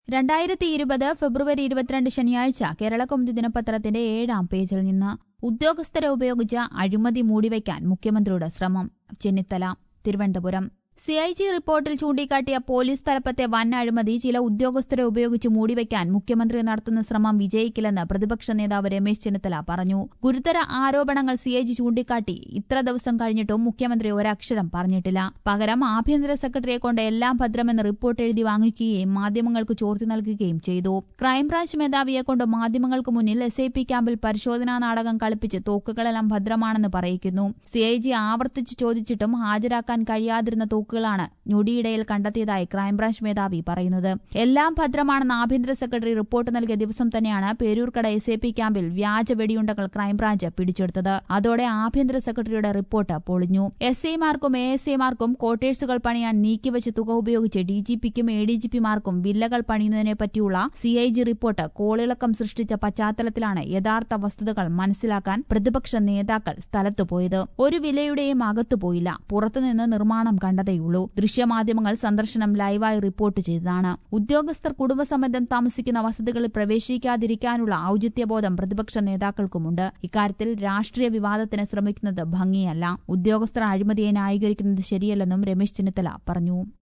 രണ്ടായിരത്തി ഇരുപത് ഫെബ്രുവരി ഇരുപത്തിരണ്ട് ശനിയാഴ്ച കേരളകൗമുദി ദിനപത്രത്തിന്റെ ഏഴാം പേജിൽ നിന്ന് ഉദ്യോഗസ്ഥരെ ഉപയോഗിച്ച് അഴിമതി മൂടിവയ്ക്കാൻ മുഖ്യമന്ത്രിയുടെ ശ്രമം Chennithala Thiruvananthapuram C I G റിപ്പോർട്ടിൽ ചൂണ്ടിക്കാട്ടിയ പോലീസ് തലപ്പത്തെ വൻ അഴിമതി ചില ഉദ്യോഗസ്ഥരെ ഉപയോഗിച്ച് മൂടിവയ്ക്കാൻ മുഖ്യമന്ത്രി നടത്തുന്ന ശ്രമം വിജയിക്കില്ലെന്ന് പ്രതിപക്ഷ നേതാവ് രമേശ് ചെന്നിത്തല പറഞ്ഞു ഗുരുതര ആരോപണങ്ങൾ സി ഐ ജി ചൂണ്ടിക്കാട്ടി ഇത്ര ദിവസം കഴിഞ്ഞിട്ടും മുഖ്യമന്ത്രി ഒരക്ഷരം പറഞ്ഞിട്ടില്ല പകരം ആഭ്യന്തര സെക്രട്ടറിയെ കൊണ്ട് എല്ലാം ഭദ്രമെന്ന് റിപ്പോർട്ട് എഴുതി വാങ്ങിക്കുകയും മാധ്യമങ്ങൾക്ക് ചോർത്തി നൽകുകയും ചെയ്തു ക്രൈംബ്രാഞ്ച് മേധാവിയെ കൊണ്ട് മാധ്യമങ്ങൾക്ക് മുന്നിൽ എസ് ഐ പി ക്യാമ്പിൽ പരിശോധനാ നാടകം കളിപ്പിച്ച് തോക്കുകളെല്ലാം ഭദ്രമാണെന്ന് പറയിക്കുന്നു സി ഐ ജി ആവർത്തിച്ച് ചോദിച്ചിട്ടും ഹാജരാക്കാൻ കഴിയാതിരുന്ന തോക്കുകളാണ് ഞൊടിയിടയിൽ കണ്ടെത്തിയതായി ക്രൈംബ്രാഞ്ച് മേധാവി പറയുന്നത് എല്ലാം ഭദ്രമാണെന്ന് ആഭ്യന്തര സെക്രട്ടറി റിപ്പോർട്ട് നൽകിയ ദിവസം തന്നെയാണ് പേരൂർക്കട എസ് എ പി ക്യാമ്പിൽ വ്യാജ വെടിയുണ്ടകൾ ക്രൈംബ്രാഞ്ച് പിടിച്ചെടുത്തത് അതോടെ ആഭ്യന്തര സെക്രട്ടറിയുടെ റിപ്പോർട്ട് പൊളിഞ്ഞു എസ് ഐമാർക്കും എ എസ് ഐമാർക്കും ക്വാർട്ടേഴ്സുകൾ പണിയാൻ നീക്കിവച്ച തുക ഉപയോഗിച്ച് ഡി ജി പിക്കും എ ഡി ജി പിമാർക്കും വില്ലകൾ പണിയുന്നതിനെ പറ്റിയുള്ള സി ഐ ജി റിപ്പോർട്ട് കോളിളക്കം സൃഷ്ടിച്ച പശ്ചാത്തലത്തിലാണ് യഥാർത്ഥ വസ്തുതകൾ മനസ്സിലാക്കാൻ പ്രതിപക്ഷ നേതാക്കൾ സ്ഥലത്തു പോയത് ഒരു വിലയുടെയും അകത്തുപോയില്ല പുറത്തുനിന്ന് നിർമ്മാണം കണ്ടതേയുള്ളൂ ദൃശ്യമാധ്യമങ്ങൾ സന്ദർശനം ലൈവായി റിപ്പോർട്ട് ചെയ്തതാണ് ഉദ്യോഗസ്ഥർ കുടുംബസംബന്ധം താമസിക്കുന്ന വസതികളിൽ പ്രവേശിക്കാതിരിക്കാനുള്ള ഔചിത്യബോധം പ്രതിപക്ഷ നേതാക്കൾക്കുമുണ്ട് ഇക്കാര്യത്തിൽ രാഷ്ട്രീയ വിവാദത്തിന് ശ്രമിക്കുന്നത് ഭംഗിയല്ല ഉദ്യോഗസ്ഥർ അഴിമതിയെ ന്യായീകരിക്കുന്നത് ശരിയല്ലെന്നും രമേശ് ചെന്നിത്തല പറഞ്ഞു